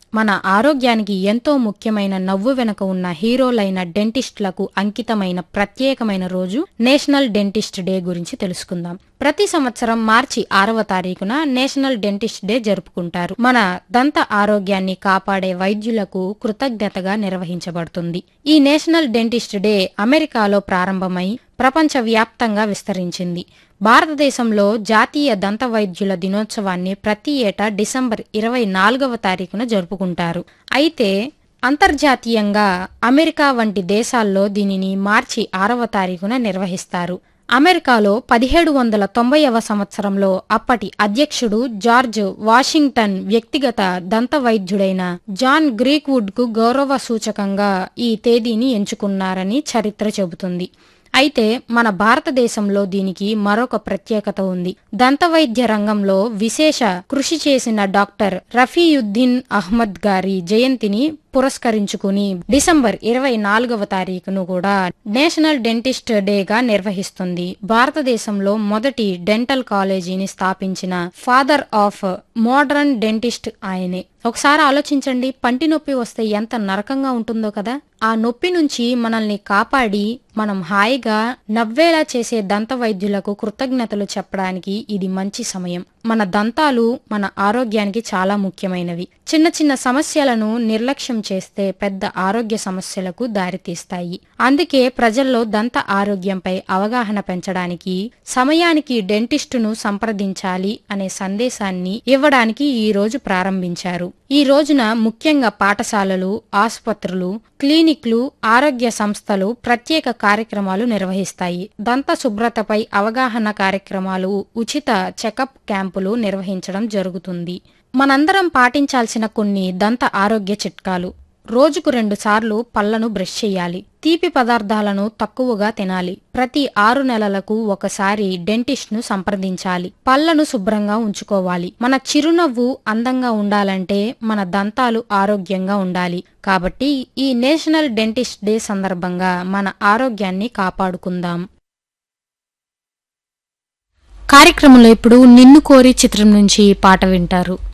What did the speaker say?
మన ఆరోగ్యానికి ఎంతో ముఖ్యమైన నవ్వు వెనుక ఉన్న హీరోలైన డెంటిస్టులకు అంకితమైన ప్రత్యేకమైన రోజు నేషనల్ డెంటిస్ట్ డే గురించి తెలుసుకుందాం ప్రతి సంవత్సరం మార్చి ఆరవ తారీఖున నేషనల్ డెంటిస్ట్ డే జరుపుకుంటారు మన దంత ఆరోగ్యాన్ని కాపాడే వైద్యులకు కృతజ్ఞతగా నిర్వహించబడుతుంది ఈ నేషనల్ డెంటిస్ట్ డే అమెరికాలో ప్రారంభమై ప్రపంచవ్యాప్తంగా విస్తరించింది భారతదేశంలో జాతీయ దంత వైద్యుల దినోత్సవాన్ని ప్రతి ఏటా డిసెంబర్ ఇరవై నాలుగవ తారీఖున జరుపుకుంటారు అయితే అంతర్జాతీయంగా అమెరికా వంటి దేశాల్లో దీనిని మార్చి ఆరవ తారీఖున నిర్వహిస్తారు అమెరికాలో పదిహేడు వందల తొంభైవ సంవత్సరంలో అప్పటి అధ్యక్షుడు జార్జ్ వాషింగ్టన్ వ్యక్తిగత దంత వైద్యుడైన జాన్ గ్రీక్వుడ్ కు గౌరవ సూచకంగా ఈ తేదీని ఎంచుకున్నారని చరిత్ర చెబుతుంది అయితే మన భారతదేశంలో దీనికి మరొక ప్రత్యేకత ఉంది దంతవైద్య రంగంలో విశేష కృషి చేసిన డాక్టర్ రఫీయుద్దీన్ అహ్మద్ గారి జయంతిని పురస్కరించుకుని డిసెంబర్ ఇరవై నాలుగవ తారీఖును కూడా నేషనల్ డెంటిస్ట్ డేగా నిర్వహిస్తుంది భారతదేశంలో మొదటి డెంటల్ కాలేజీని స్థాపించిన ఫాదర్ ఆఫ్ మోడర్న్ డెంటిస్ట్ ఆయనే ఒకసారి ఆలోచించండి పంటి నొప్పి వస్తే ఎంత నరకంగా ఉంటుందో కదా ఆ నొప్పి నుంచి మనల్ని కాపాడి మనం హాయిగా నవ్వేలా చేసే దంత వైద్యులకు కృతజ్ఞతలు చెప్పడానికి ఇది మంచి సమయం మన దంతాలు మన ఆరోగ్యానికి చాలా ముఖ్యమైనవి చిన్న చిన్న సమస్యలను నిర్లక్ష్యం చేస్తే పెద్ద ఆరోగ్య సమస్యలకు దారితీస్తాయి అందుకే ప్రజల్లో దంత ఆరోగ్యంపై అవగాహన పెంచడానికి సమయానికి డెంటిస్టును సంప్రదించాలి అనే సందేశాన్ని ఇవ్వడానికి ఈ రోజు ప్రారంభించారు ఈ రోజున ముఖ్యంగా పాఠశాలలు ఆసుపత్రులు క్లినిక్లు ఆరోగ్య సంస్థలు ప్రత్యేక కార్యక్రమాలు నిర్వహిస్తాయి దంత శుభ్రతపై అవగాహన కార్యక్రమాలు ఉచిత చెకప్ క్యాంపులు నిర్వహించడం జరుగుతుంది మనందరం పాటించాల్సిన కొన్ని దంత ఆరోగ్య చిట్కాలు రోజుకు రెండు సార్లు పళ్లను బ్రష్ చేయాలి తీపి పదార్థాలను తక్కువగా తినాలి ప్రతి ఆరు నెలలకు ఒకసారి డెంటిస్ట్ ను సంప్రదించాలి పళ్లను శుభ్రంగా ఉంచుకోవాలి మన చిరునవ్వు అందంగా ఉండాలంటే మన దంతాలు ఆరోగ్యంగా ఉండాలి కాబట్టి ఈ నేషనల్ డెంటిస్ట్ డే సందర్భంగా మన ఆరోగ్యాన్ని కాపాడుకుందాం కార్యక్రమంలో ఇప్పుడు నిన్ను కోరి చిత్రం నుంచి పాట వింటారు